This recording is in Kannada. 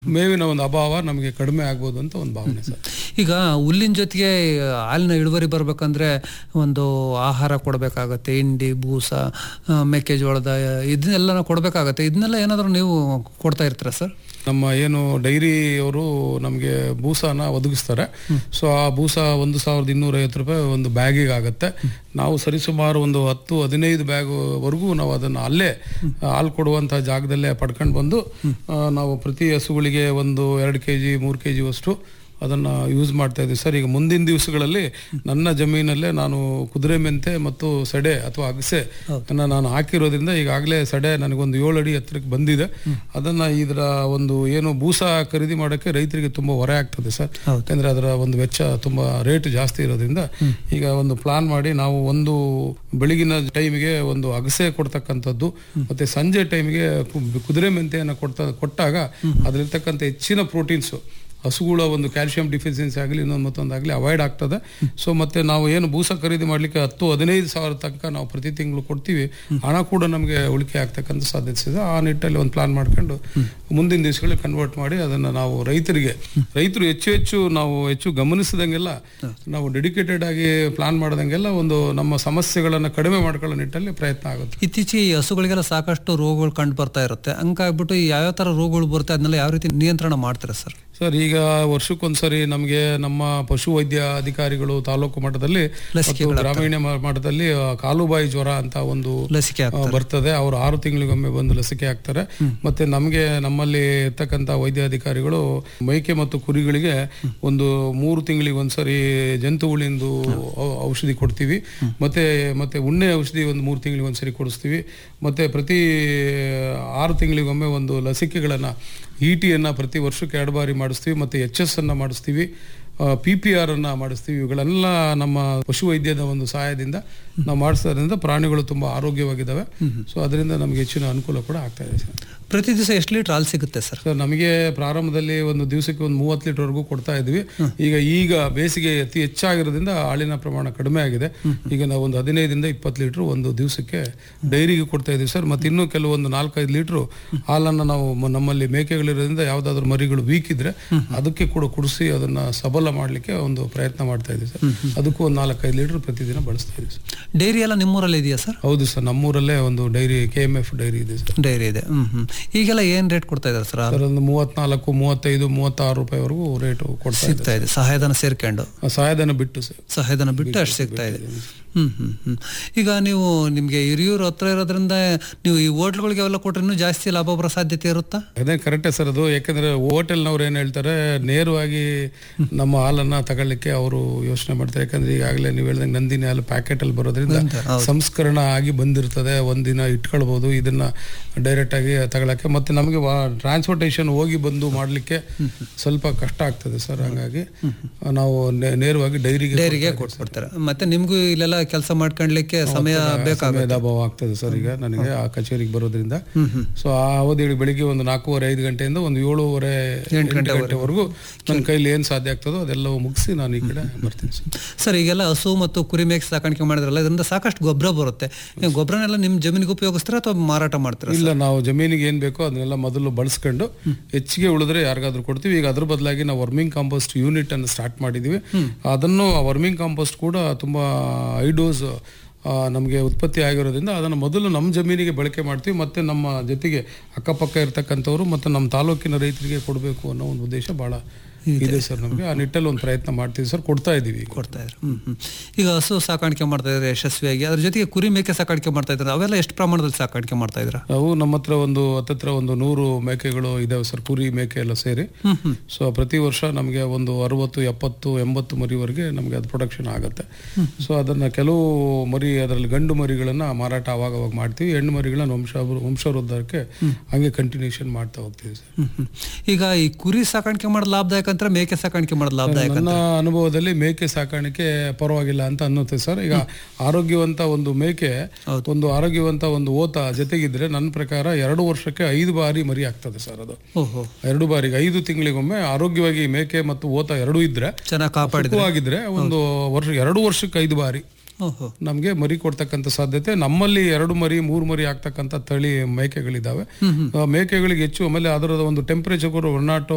ಮೇವಿನ ಒಂದು ಅಭಾವ ನಮಗೆ ಕಡಿಮೆ ಆಗ್ಬೋದು ಅಂತ ಒಂದು ಭಾವನೆ ಸರ್ ಈಗ ಹುಲ್ಲಿನ ಜೊತೆಗೆ ಹಾಲಿನ ಇಳುವರಿ ಬರ್ಬೇಕಂದ್ರೆ ಒಂದು ಆಹಾರ ಕೊಡಬೇಕಾಗತ್ತೆ ಹಿಂಡಿ ಬೂಸ ಆ, ಮೆಕ್ಕೆಜೋಳದ ಇದನ್ನೆಲ್ಲ ಕೊಡಬೇಕಾಗತ್ತೆ ಇದನ್ನೆಲ್ಲ ಏನಾದರೂ ನೀವು ಕೊಡ್ತಾ ಇರ್ತೀರಾ ಸರ್ ನಮ್ಮ ಏನು ಡೈರಿ ಅವರು ನಮಗೆ ಬೂಸಾನ ಒದಗಿಸ್ತಾರೆ ಸೊ ಆ ಬೂಸ ಒಂದು ಸಾವಿರದ ಇನ್ನೂರ ಐವತ್ತು ರೂಪಾಯಿ ಒಂದು ಬ್ಯಾಗಿಗೆ ಆಗುತ್ತೆ ನಾವು ಸರಿಸುಮಾರು ಒಂದು ಹತ್ತು ಹದಿನೈದು ಬ್ಯಾಗ್ ವರೆಗೂ ನಾವು ಅದನ್ನು ಅಲ್ಲೇ ಹಾಲು ಕೊಡುವಂಥ ಜಾಗದಲ್ಲೇ ಪಡ್ಕೊಂಡು ಬಂದು ಆ, ನಾವು ಪ್ರತಿ ಹಸುಗಳಿಗೆ ಒಂದು ಎರಡು ಕೆ ಜಿ ಮೂರು ಕೆ ಜಿ ಅಷ್ಟು ಅದನ್ನು ಯೂಸ್ ಮಾಡ್ತಾ ಇದ್ದೀವಿ ಸರ್ ಈಗ ಮುಂದಿನ ದಿವಸಗಳಲ್ಲಿ ನನ್ನ ಜಮೀನಲ್ಲೇ ನಾನು ಕುದುರೆ ಮೆಂತೆ ಮತ್ತು ಸಡೆ ಅಥವಾ ಅಗಸೆ ಅನ್ನ ನಾನು ಹಾಕಿರೋದ್ರಿಂದ ಈಗಾಗಲೇ ಸಡೆ ನನಗೊಂದು ಏಳು ಅಡಿ ಎತ್ತರಕ್ಕೆ ಬಂದಿದೆ ಅದನ್ನ ಇದರ ಒಂದು ಏನು ಬೂಸ ಖರೀದಿ ಮಾಡೋಕ್ಕೆ ರೈತರಿಗೆ ತುಂಬಾ ಹೊರೆ ಆಗ್ತದೆ ಸರ್ ಯಾಕಂದ್ರೆ ಅದರ ಒಂದು ವೆಚ್ಚ ತುಂಬಾ ರೇಟ್ ಜಾಸ್ತಿ ಇರೋದ್ರಿಂದ ಈಗ ಒಂದು ಪ್ಲಾನ್ ಮಾಡಿ ನಾವು ಒಂದು ಬೆಳಗಿನ ಟೈಮಿಗೆ ಒಂದು ಅಗಸೆ ಕೊಡ್ತಕ್ಕಂಥದ್ದು ಮತ್ತೆ ಸಂಜೆ ಟೈಮಿಗೆ ಕುದುರೆ ಮೆಂತೆಯನ್ನು ಕೊಡ್ತಾ ಕೊಟ್ಟಾಗ ಅದರಲ್ಲಿರ್ತಕ್ಕಂಥ ಹೆಚ್ಚಿನ ಪ್ರೋಟೀನ್ಸು ಹಸುಗಳ ಒಂದು ಕ್ಯಾಲ್ಸಿಯಂ ಡಿಫಿಷಿಯನ್ಸಿ ಆಗಲಿ ಇನ್ನೊಂದು ಮತ್ತೊಂದಾಗಲಿ ಅವಾಯ್ಡ್ ಆಗ್ತದೆ ಸೊ ಮತ್ತೆ ನಾವು ಏನು ಬೂಸ ಖರೀದಿ ಮಾಡಲಿಕ್ಕೆ ಹತ್ತು ಹದಿನೈದು ಸಾವಿರ ತನಕ ನಾವು ಪ್ರತಿ ತಿಂಗಳು ಕೊಡ್ತೀವಿ ಹಣ ಕೂಡ ನಮಗೆ ಉಳಿಕೆ ಆಗ್ತಕ್ಕಂಥ ಸಾಧ್ಯತೆ ಇದೆ ಆ ನಿಟ್ಟಲ್ಲಿ ಒಂದು ಪ್ಲಾನ್ ಮಾಡ್ಕೊಂಡು ಮುಂದಿನ ದಿವಸಗಳಲ್ಲಿ ಕನ್ವರ್ಟ್ ಮಾಡಿ ಅದನ್ನು ನಾವು ರೈತರಿಗೆ ರೈತರು ಹೆಚ್ಚು ಹೆಚ್ಚು ನಾವು ಹೆಚ್ಚು ಗಮನಿಸಿದಂಗೆಲ್ಲ ನಾವು ಡೆಡಿಕೇಟೆಡ್ ಆಗಿ ಪ್ಲಾನ್ ಮಾಡ್ದಂಗೆಲ್ಲ ಒಂದು ನಮ್ಮ ಸಮಸ್ಯೆಗಳನ್ನು ಕಡಿಮೆ ಮಾಡ್ಕೊಳ್ಳೋ ನಿಟ್ಟಲ್ಲಿ ಪ್ರಯತ್ನ ಆಗುತ್ತೆ ಇತ್ತೀಚೆಗೆ ಈ ಹಸುಗಳಿಗೆಲ್ಲ ಸಾಕಷ್ಟು ರೋಗಗಳು ಕಂಡು ಬರ್ತಾ ಇರುತ್ತೆ ಹಂಗಾಗ್ಬಿಟ್ಟು ಈ ಯಾವ್ಯಾವ ಥರ ರೋಗಗಳು ಬರುತ್ತೆ ಅದನ್ನೆಲ್ಲ ಯಾವ ರೀತಿ ನಿಯಂತ್ರಣ ಮಾಡ್ತಾರೆ ಸರ್ ಸರ್ ಈಗ ವರ್ಷಕ್ಕೊಂದ್ಸರಿ ನಮಗೆ ನಮ್ಮ ಪಶು ವೈದ್ಯ ಅಧಿಕಾರಿಗಳು ತಾಲೂಕು ಮಟ್ಟದಲ್ಲಿ ಮತ್ತು ಗ್ರಾಮೀಣ ಮ- ಮಟ್ಟದಲ್ಲಿ ಆ, ಕಾಲುಬಾಯಿ ಜ್ವರ ಅಂತ ಒಂದು ಲಸಿಕೆ ಆ, ಬರ್ತದೆ ಅವರು ಆರು ತಿಂಗಳಿಗೊಮ್ಮೆ ಬಂದು ಲಸಿಕೆ ಹಾಕ್ತಾರೆ ಮತ್ತೆ ನಮಗೆ ನಮ್ಮಲ್ಲಿ ಇರ್ತಕ್ಕಂಥ ವೈದ್ಯಾಧಿಕಾರಿಗಳು ಮೇಕೆ ಮತ್ತು ಕುರಿಗಳಿಗೆ ಒಂದು ಮೂರು ತಿಂಗಳಿಗೆ ಒಂದ್ಸರಿ ಜಂತು ಹುಳಿಂದು ಔ- ಔಷಧಿ ಕೊಡ್ತೀವಿ ಮತ್ತೆ ಮತ್ತೆ ಉಣ್ಣೆ ಔಷಧಿ ಒಂದು ಮೂರು ತಿಂಗಳಿಗೆ ಒಂದ್ಸರಿ ಕೊಡಿಸ್ತೀವಿ ಮತ್ತೆ ಪ್ರತಿ ಆರು ತಿಂಗಳಿಗೊಮ್ಮೆ ಒಂದು ಲಸಿಕೆಗಳನ್ನ ಇ ಟಿಯನ್ನು ಪ್ರತಿ ವರ್ಷಕ್ಕೆ ಎರಡು ಬಾರಿ ಮಾಡಿಸ್ತೀವಿ ಮತ್ತೆ ಎಚ್ ಎಸ್ ಅನ್ನ ಮಾಡಿಸ್ತೀವಿ ಪಿ ಪಿ ಆರ್ ಅನ್ನ ಮಾಡಿಸ್ತೀವಿ ಇವುಗಳೆಲ್ಲ ನಮ್ಮ ಪಶುವೈದ್ಯದ ಒಂದು ಸಹಾಯದಿಂದ ನಾವು ಮಾಡಿಸೋದ್ರಿಂದ ಪ್ರಾಣಿಗಳು ತುಂಬಾ ಆರೋಗ್ಯವಾಗಿದ್ದಾವೆ ಸೊ ಅದರಿಂದ ನಮಗೆ ಹೆಚ್ಚಿನ ಅನುಕೂಲ ಕೂಡ ಆಗ್ತಾ ಇದೆ ಸರ್ ಪ್ರತಿ ದಿವಸ ಎಷ್ಟು ಲೀಟರ್ ಹಾಲು ಸಿಗುತ್ತೆ ಸರ್ ಸರ್ ನಮಗೆ ಪ್ರಾರಂಭದಲ್ಲಿ ಒಂದು ದಿವಸಕ್ಕೆ ಒಂದು ಮೂವತ್ತು ಲೀಟರ್ವರೆಗೂ ಕೊಡ್ತಾ ಇದ್ವಿ ಈಗ ಈಗ ಬೇಸಿಗೆ ಅತಿ ಹೆಚ್ಚಾಗಿರೋದ್ರಿಂದ ಹಾಲಿನ ಪ್ರಮಾಣ ಕಡಿಮೆ ಆಗಿದೆ ಈಗ ನಾವು ಒಂದು ಹದಿನೈದರಿಂದ ಇಪ್ಪತ್ತು ಲೀಟರ್ ಒಂದು ದಿವಸಕ್ಕೆ ಡೈರಿಗೆ ಕೊಡ್ತಾ ಇದೀವಿ ಸರ್ ಮತ್ತೆ ಇನ್ನೂ ಕೆಲವೊಂದು ನಾಲ್ಕೈದು ಲೀಟರ್ ಹಾಲನ್ನು ನಾವು ಮ- ನಮ್ಮಲ್ಲಿ ಮೇಕೆಗಳಿರೋದ್ರಿಂದ ಯಾವ್ದಾದ್ರು ಮರಿಗಳು ವೀಕ್ ಇದ್ರೆ ಅದಕ್ಕೆ ಕೂಡ ಕುಡಿಸಿ ಅದನ್ನ ಸಬಲ ಮಾಡಲಿಕ್ಕೆ ಒಂದು ಪ್ರಯತ್ನ ಮಾಡ್ತಾ ಇದೀವಿ ಸರ್ ಅದಕ್ಕೂ ಒಂದು ನಾಲ್ಕೈದು ಲೀಟರ್ ಪ್ರತಿದಿನ ಬಳಸ್ತಾ ಇದೀವಿ ಸರ್ ಡೈರಿ ಎಲ್ಲ ನಿಮ್ಮೂರಲ್ಲಿ ಇದೆಯಾ ಸರ್ ಹೌದು ಸರ್ ನಮ್ಮೂರಲ್ಲೇ ಒಂದು dairy K M F dairy ಇದೆ ಸರ್ ಡೈರಿ ಇದೆ ಹ್ಮ್ ಹ್ಮ್ ಈಗೆಲ್ಲ ಏನ್ ರೇಟ್ ಕೊಡ್ತಾ ಇದ್ದಾರೆ ಸರ್ ಸರ್ ಒಂದು ಮೂವತ್ನಾಲ್ಕು ಮೂವತ್ತೈದು ಮೂವತ್ತಾರು ರೂಪಾಯಿವರೆಗೂ ರೇಟು ಕೊಡ್ತಾ ಇದೆ ಸಿಗ್ತಾ ಇದೆ ಸಹಾಯಧನ ಸೇರ್ಕೊಂಡು ಆ ಸಹಾಯಧನ ಬಿಟ್ಟು ಸರ್ ಸಹಾಯಧನ ಬಿಟ್ಟು ಅಷ್ಟು ಸಿಗ್ತಾ ಇದೆ ಹ್ಮ್ ಹ್ಮ್ ಹ್ಮ್ ಈಗ ನೀವು ನಿಮ್ಗೆ ಹಿರಿಯೂರು ಹತ್ರ ಇರೋದ್ರಿಂದ ನೀವು ಈ ಹೋಟ್ಲ್ಗಳಿಗೆ ಅವೆಲ್ಲ ಕೊಟ್ರೆ ಇನ್ನೂ ಜಾಸ್ತಿ ಲಾಭ ಬರೋ ಸಾಧ್ಯತೆ ಇರುತ್ತಾ ಅದೇ ಕರೆಕ್ಟೇ ಸರ್ ಅದು ಯಾಕಂದ್ರೆ ಹೋಟೆಲ್ನವ್ರು ಏನ್ ಹೇಳ್ತಾರೆ ನೇರವಾಗಿ ನಮ್ಮ ಹಾಲನ್ನ ತಗೊಳ್ಳಿಕ್ಕೆ ಅವರು ಯೋಚನೆ ಮಾಡ್ತಾರೆ ಯಾಕಂದ್ರೆ ಈಗಾಗಲೇ ನೀವು ಹೇಳ್ದಂಗೆ ನಂದಿನಿ ಹಾಲು ಪ್ಯಾಕೆಟ್ ಅಲ್ಲಿ ಬರೋದ್ರಿಂದ ಸಂಸ್ಕರಣ ಆಗಿ ಬಂದಿರ್ತದೆ ಒಂದಿನ ಇಟ್ಕೊಳ್ಬಹುದು ಇದನ್ನ ಡೈರೆಕ್ಟ್ ಆಗಿ ತಗೊಳಕ್ಕೆ ಮತ್ತೆ ನಮಗೆ ಟ್ರಾನ್ಸ್ಪೋರ್ಟೇಷನ್ ಹೋಗಿ ಬಂದು ಮಾಡ್ಲಿಕ್ಕೆ ಸ್ವಲ್ಪ ಕಷ್ಟ ಆಗ್ತದೆ ಸರ್ ಹಾಗಾಗಿ ನಾವು ನೇ- ನೇರವಾಗಿ ಡೈರಿಗೆ ಡೈರಿಗೆ ಕೊಟ್ಬಿಡ್ತಾರೆ ಮತ್ತೆ ನಿಮ್ಗೂ ಇಲ್ಲೆಲ್ಲ ಕೆಲಸ ಮಾಡ್ಕೊಳ್ಲಿಕ್ಕೆ ಸಮಯ ಬೇಕಾಗುತ್ತೆ ಸಮಯದ ಅಭಾವ ಆಗ್ತದೆ ಸರ್ ಈಗ ನನಗೆ ಆ ಕಚೇರಿಗೆ ಬರೋದ್ರಿಂದ ಸೊ ಆ ಅವಧಿಯಲ್ಲಿ ಬೆಳಿಗ್ಗೆ ಒಂದು ನಾಲ್ಕೂವರೆ ಐದು ಗಂಟೆಯಿಂದ ಒಂದು ಏಳುವರೆ ಎಂಟು ಗಂಟೆವರೆಗೂ ನನ್ನ ಕೈಲಿ ಏನ್ ಸಾಧ್ಯ ಆಗ್ತದೋ ಅದೆಲ್ಲವೂ ಮುಗಿಸಿ ನಾನು ಈ ಕಡೆ ಬರ್ತೀನಿ ಸರ್ ಸರ್ ಈಗೆಲ್ಲ ಹಸು ಮತ್ತು ಕುರಿ ಮೇಕೆ ಸಾಕಾಣಿಕೆ ಮಾಡಿದ್ರಲ್ಲ ಇದರಿಂದ ಸಾಕಷ್ಟು ಗೊಬ್ಬರ ಬರುತ್ತೆ ಈ ಗೊಬ್ಬರನೆಲ್ಲ ನಿಮ್ಮ ಜಮೀನಿಗೆ ಉಪಯೋಗಿಸ್ತೀರಾ ಅಥವಾ ಮಾರಾಟ ಮಾಡ್ತೀರಾ ಇಲ್ಲ ನಾವು ಜಮೀನಿಗೆ ಏನ್ ಬೇಕೋ ಅದನ್ನೆಲ್ಲ ಮೊದಲು ಬಳಸ್ಕೊಂಡು ಹೆಚ್ಚಿಗೆ ಉಳಿದ್ರೆ ಯಾರಿಗಾದ್ರೂ ಕೊಡ್ತೀವಿ ಈಗ ಅದ್ರ ಬದಲಾಗಿ ನಾವು ವರ್ಮಿಂಗ್ ಕಾಂಪೋಸ್ಟ್ ಯೂನಿಟ್ ಅನ್ನು ಸ್ಟಾರ್ಟ್ ಮಾಡಿದೀವಿ ಅದನ್ನು ವರ್ಮಿಂಗ್ ಕಾಂಪೋಸ್ಟ್ ಕೂಡ ತುಂಬಾ ಹೈ ಡೋಸ್ ನಮಗೆ ಉತ್ಪತ್ತಿ ಆಗಿರೋದ್ರಿಂದ ಅದನ್ನು ಮೊದಲು ನಮ್ಮ ಜಮೀನಿಗೆ ಬಳಕೆ ಮಾಡ್ತೀವಿ ಮತ್ತೆ ನಮ್ಮ ಜೊತೆಗೆ ಅಕ್ಕಪಕ್ಕ ಇರ್ತಕ್ಕಂಥವ್ರು ಮತ್ತು ನಮ್ಮ ತಾಲೂಕಿನ ರೈತರಿಗೆ ಕೊಡಬೇಕು ಅನ್ನೋ ಒಂದು ಉದ್ದೇಶ ಬಹಳ ಇದೆ ಸರ್ ನಮಗೆ ಆ ನಿಟ್ಟಲ್ಲಿ ಒಂದು ಪ್ರಯತ್ನ ಮಾಡ್ತೀವಿ ಸರ್ ಕೊಡ್ತಾ ಇದ್ದೀವಿ ಈಗ. ಕೊಡ್ತಾ ಇದ್ರು ಹ್ಮ್ ಹ್ಮ್ ಈಗ ಹಸು ಸಾಕಾಣಿಕೆ ಮಾಡ್ತಾ ಇದ್ರೆ ಯಶಸ್ವಿಯಾಗಿ ಅದ್ರ ಜೊತೆಗೆ ಕುರಿ ಮೇಕೆ ಸಾಕಾಣಿಕೆ ಮಾಡ್ತಾ ಇದ್ರೆ ಅವೆಲ್ಲ ಎಷ್ಟು ಪ್ರಮಾಣದಲ್ಲಿ ಸಾಕಾಣಿಕೆ ಮಾಡ್ತಾ ಇದ್ರ ನಾವು ನಮ್ಮ ಹತ್ರ ಒಂದು ಹತ್ತತ್ರ ಒಂದು ನೂರು ಮೇಕೆಗಳು ಇದಾವೆ ಸರ್ ಕುರಿ ಮೇಕೆ ಎಲ್ಲ ಸೇರಿ ಸೊ ಪ್ರತಿ ವರ್ಷ ನಮಗೆ ಒಂದು ಅರವತ್ತು ಎಪ್ಪತ್ತು ಎಂಬತ್ತು ಮರಿವರೆಗೆ ನಮಗೆ ಅದು ಪ್ರೊಡಕ್ಷನ್ ಆಗುತ್ತೆ ಸೊ ಅದನ್ನ ಕೆಲವು ಮರಿ ಅದರಲ್ಲಿ ಗಂಡು ಮರಿಗಳನ್ನ ಮಾರಾಟ ಅವಾಗ ಅವಾಗ ಮಾಡ್ತೀವಿ ಹೆಣ್ಣು ಮರಿಗಳನ್ನ ವಂಶ ವಂಶವೃದ್ಧಕ್ಕೆ ಹಂಗೆ ಕಂಟಿನ್ಯೂಷನ್ ಮಾಡ್ತಾ ಹೋಗ್ತೀವಿ ಸರ್ ಹ್ಮ್ ಹ್ಮ್. ಈಗ ಈ ಕುರಿ ಸಾಕಾಣಿಕೆ ಮಾಡೋದು ಲಾಭದಾಯಕ ಅಂತ ಮೇಕೆ ಸಾಕಾಣಿಕೆ ಮಾಡೋದು ಲಾಭದಾಯಕ ನನ್ನ ಅನುಭವದಲ್ಲಿ ಮೇಕೆ ಸಾಕಾಣಿಕೆ ಪರವಾಗಿಲ್ಲ ಅಂತ ಅನ್ನುತ್ತೆ ಸರ್ ಈಗ ಆರೋಗ್ಯವಂತ ಒಂದು ಮೇಕೆ ಒಂದು ಆರೋಗ್ಯವಂತ ಒಂದು ಓತ ಜೊತೆಗಿದ್ರೆ ನನ್ನ ಪ್ರಕಾರ ಎರಡು ವರ್ಷಕ್ಕೆ ಐದು ಬಾರಿ ಮರಿ ಆಗ್ತದೆ ಸರ್ ಅದು ಓಹೋ ಎರಡು ಬಾರಿಗೆ ಐದು ತಿಂಗಳಿಗೊಮ್ಮೆ ಆರೋಗ್ಯವಾಗಿ ಮೇಕೆ ಮತ್ತು ಓತ ಎರಡೂ ಇದ್ರೆ ಚೆನ್ನಾಗಿ ಕಾಪಾಡಿದ್ರೆ ಸುಖವಾಗಿದ್ರೆ ಒಂದು ವರ್ಷ ಎರಡು ವರ್ಷಕ್ಕೆ ಐದು ಬಾರಿ ಓಹೋ ನಮಗೆ ಮರಿ ಕೊಡ್ತಕ್ಕಂಥ ಸಾಧ್ಯತೆ ನಮ್ಮಲ್ಲಿ ಎರಡು ಮರಿ ಮೂರು ಮರಿ ಆಗ್ತಕ್ಕಂಥ ತಳಿ ಮೇಕೆಗಳಿದಾವೆ ಆ ಮೇಕೆಗಳಿಗೆ ಹೆಚ್ಚು ಆಮೇಲೆ ಅದರ ಒಂದು ಟೆಂಪರೇಚರ್ ಒನ್ ನಾಟ್